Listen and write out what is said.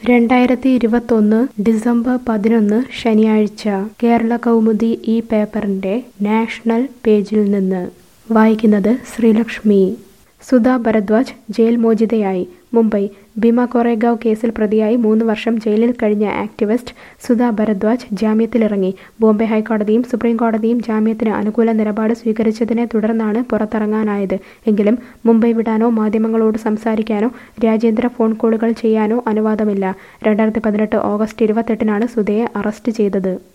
രണ്ടായിരത്തി ഇരുപത്തൊന്ന് ഡിസംബർ പതിനൊന്ന് ശനിയാഴ്ച കേരള കൗമുദി ഈ പേപ്പറിന്റെ നാഷണൽ പേജിൽ നിന്ന് വായിക്കുന്നത് ശ്രീലക്ഷ്മി സുധാ ഭരദ്വാജ് ജയിൽ മോചിതയായി മുംബൈ ഭീമ കൊറേഗാവ് കേസിൽ പ്രതിയായി മൂന്ന് വർഷം ജയിലിൽ കഴിഞ്ഞ ആക്ടിവിസ്റ്റ് സുധാ ഭരദ്വാജ് ജാമ്യത്തിലിറങ്ങി ബോംബെ ഹൈക്കോടതിയും സുപ്രീം കോടതിയും ജാമ്യത്തിന് അനുകൂല നിലപാട് സ്വീകരിച്ചതിനെ തുടർന്നാണ് പുറത്തിറങ്ങാനായത് എങ്കിലും മുംബൈ വിടാനോ മാധ്യമങ്ങളോട് സംസാരിക്കാനോ രാജ്യാന്തര ഫോൺ കോളുകൾ ചെയ്യാനോ അനുവാദമില്ല രണ്ടായിരത്തി പതിനെട്ട് ഓഗസ്റ്റ് ഇരുപത്തെട്ടിനാണ് സുധയെ അറസ്റ്റ് ചെയ്തത്